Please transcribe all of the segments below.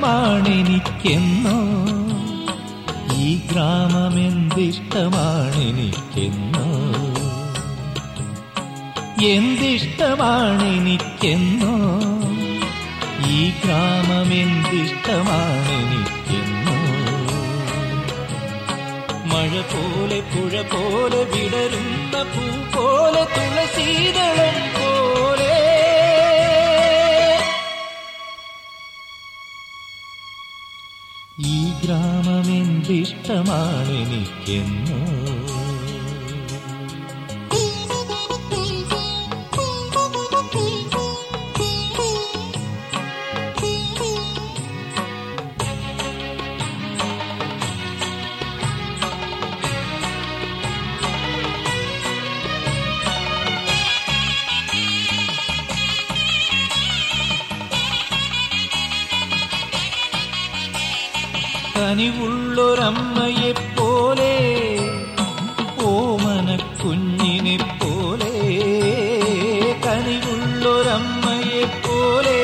എന്തിഷ്ടമാണെനിക്കെന്നോ ഈ ഗ്രാമം എന്തിഷ്ടമാണെനിക്കെന്നോ എന്തിഷ്ടമാണെനിക്കെന്നോ ഈ ഗ്രാമം എന്തിഷ്ടമാണെനിക്കെന്നോ മഴ പോലെ പുഴ പോലെ വിടരുന്ന പൂ പോലെ തുളസീതളം പോലെ ഈ ഗ്രാമം എന്തിഷ്ടമാണെനിക്കെന്നോ കനിവുള്ളൊരമ്മയെപ്പോലെ ഓമന കുഞ്ഞിനെ പോലെ കനിവുള്ളൊരമ്മയെപ്പോലെ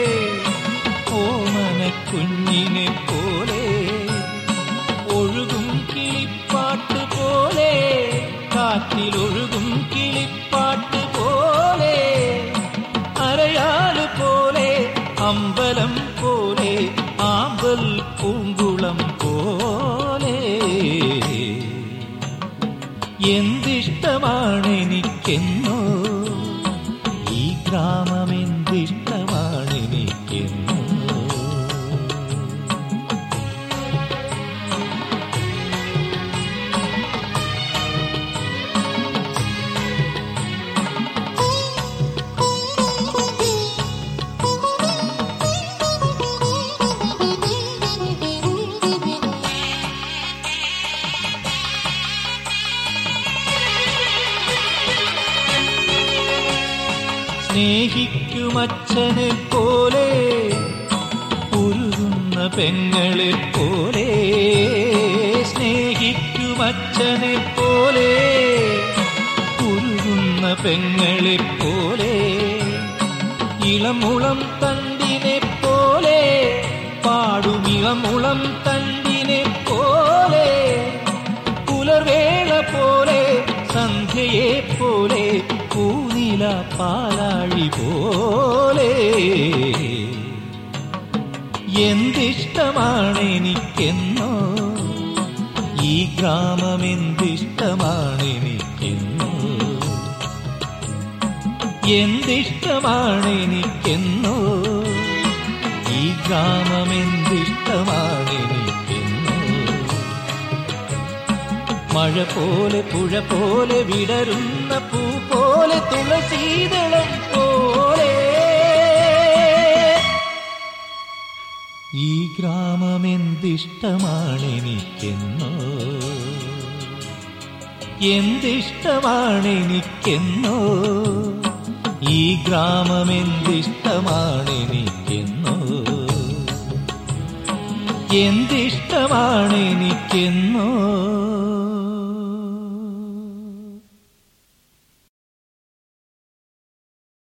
ഓമന കുഞ്ഞിനെ പോലെ ഒഴുകും കിളിപ്പാട്ട് പോലെ കാറ്റിലൊഴുകും കിളിപ്പാട്ട് പോലെ അരയാല് പോലെ അമ്പലം പോലെ ആമ്പൽ പൂങ്കുളം പോലെ എന്തിഷ്ടമാണെനിക്കെന്നോ ഈ ഗ്രാമം എന്തിഷ്ടമാണെനിക്കെന്നോ സ്നേഹിക്കുമച്ഛനെ പോലെ ഉരുകുന്ന പെങ്ങളെ പോലെ സ്നേഹിക്കുമച്ഛനെ പോലെ ഉരുകുന്ന പെങ്ങളെ പോലെ ഇളമുളം തണ്ടിനെ പോലെ പാടുമിളമുളം തണ്ടിനെ പോലെ പുലർവേള പോലെ സന്ധ്യയെ പോലെ പൂനില പാലാഴി പോലെ എന്തിഷ്ടമാണെനിക്കെന്നോ ഈ ഗ്രാമം എന്തിഷ്ടമാണെനിക്കെന്നോ എന്തിഷ്ടമാണെനിക്കെന്നോ ഈ ഗ്രാമം എന്തിഷ്ടമാണെനിക്കെന്നോ മഴ പോലെ പുഴ പോലെ വിടരുന്ന പൂ പോലെ തുളസീതളം പോലെ ഈ ഗ്രാമം എന്തിഷ്ടമാണെനിക്കെന്നോ എന്തിഷ്ടമാണെനിക്കെന്നോ ഈ ഗ്രാമം എന്തിഷ്ടമാണെനിക്കെന്നോ എന്തിഷ്ടമാണെനിക്കെന്നോ